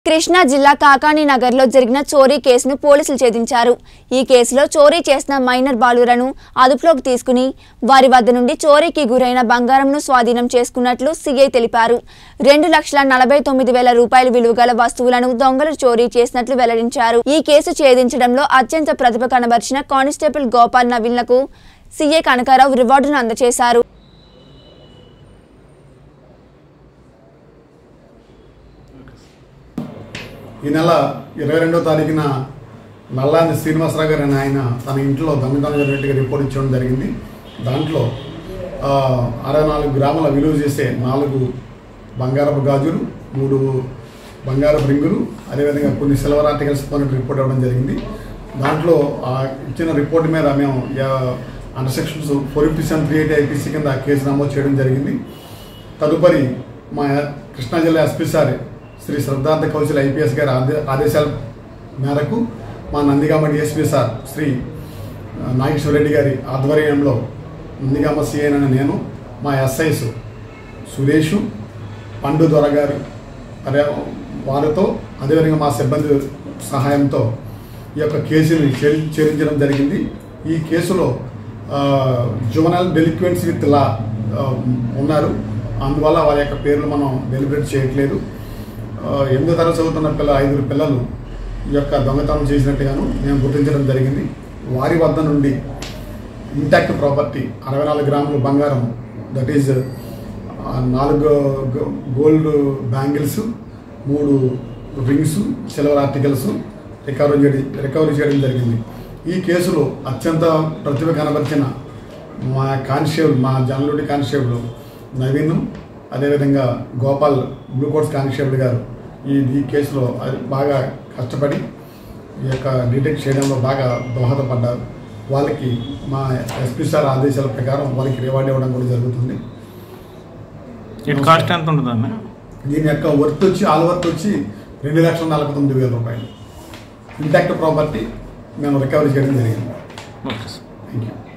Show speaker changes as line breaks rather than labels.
కృష్ణా జిల్లా కాకాని నగర్లో జరిగిన చోరీ కేసును పోలీసులు ఛేదించారు ఈ కేసులో చోరీ చేసిన మైనర్ బాలురను అదుపులోకి తీసుకుని వారి వద్ద నుండి చోరీకి గురైన బంగారంను స్వాధీనం చేసుకున్నట్లు సీఐ తెలిపారు రెండు లక్షల నలభై తొమ్మిది వేల రూపాయల విలువ గల వస్తువులను దొంగలు చోరీ చేసినట్లు వెల్లడించారు ఈ కేసు ఛేదించడంలో అత్యంత ప్రతిభ కనబరిచిన కానిస్టేబుల్ గోపాల్ నవీన్లకు సీఐ కనకారావు రివార్డును అందజేశారు
ఈ నెల ఇరవై రెండో తారీఖున నల్లాని శ్రీనివాసరావు గారు అనే ఆయన తన ఇంట్లో దొంగతనం జరిగినట్టుగా రిపోర్ట్ ఇచ్చడం జరిగింది దాంట్లో ఆ, అరవై నాలుగు గ్రాముల విలువ చేసే నాలుగు బంగారపు గాజులు మూడు బంగారపు రింగులు అదేవిధంగా కొన్ని సిల్వర్ ఆర్టికల్స్ పోయినట్టు రిపోర్ట్ ఇవ్వడం జరిగింది దాంట్లో ఆ ఇచ్చిన రిపోర్ట్ మీద మేము under sections four fifty seven three eight IPC కింద కేసు నమోదు చేయడం జరిగింది తదుపరి మా కృష్ణా జిల్లా SP sir Shri Siddhartha Kaushal IPS గారి ఆదే- ఆదేశాల మేరకు మా నందిగామ డిఎస్పీ సార్ శ్రీ ఆ, నాగేశ్వర రెడ్డి గారి ఆధ్వర్యంలో నందిగామ సిఐన్ అనే నేను మా ఎస్ఐస్ సురేష్ పండు దొర గారు అదే వారితో అదేవిధంగా మా సిబ్బంది సహాయంతో ఈ యొక్క కేసుని ఛేది- ఛేదించడం జరిగింది ఈ కేసులో జువనల్ డెలిక్వెంట్స్ విత్ లా ఉన్నారు అందువల్ల వారి యొక్క పేర్లు మనం డెలిబరేట్ చేయట్లేదు ఆ, ఎనిమిదో తరగతి చదువుతున్న పిల్ల ఐదుగురు పిల్లలు ఈ యొక్క దొంగతనం చేసినట్టుగాను మేము గుర్తించడం జరిగింది వారి వద్ద నుండి ఇంటాక్ట్ ప్రాపర్టీ అరవై నాలుగు గ్రాములు బంగారం దట్ ఈజ్ నాలుగు గో- గోల్డ్ బ్యాంగిల్స్ మూడు రింగ్స్ సిల్వర్ ఆర్టికల్స్ రికవరీ చేయడం రికవరీ చేయడం జరిగింది ఈ కేసులో అత్యంత ప్రతిభ కనబరిచిన మా కానిస్టేబుల్ మా జనలుడి కానిస్టేబుల్ నవీన్ అదేవిధంగా గోపాల్ బ్లూ కోట్స్ కానిస్టేబుల్ గారు ఈ ఈ కేసులో అది బాగా కష్టపడి ఈ యొక్క డిటెక్ట్ చేయడంలో బాగా దోహదపడ్డారు వాళ్ళకి మా ఎస్పీ సార్ ఆదేశాల ప్రకారం వాళ్ళకి రివార్డ్ ఇవ్వడం కూడా జరుగుతుంది
ఇటు కాస్ట్ ఎంత ఉంటుందన్న
దీని యొక్క వర్త్ వచ్చి ఆల్ వర్త్ వచ్చి రెండు లక్షల నలభై తొమ్మిది వేల రూపాయలు ఇంటాక్ట్ ప్రాపర్టీ మేము రికవరీ చేయడం జరిగింది
ఓకే సార్
థ్యాంక్ యూ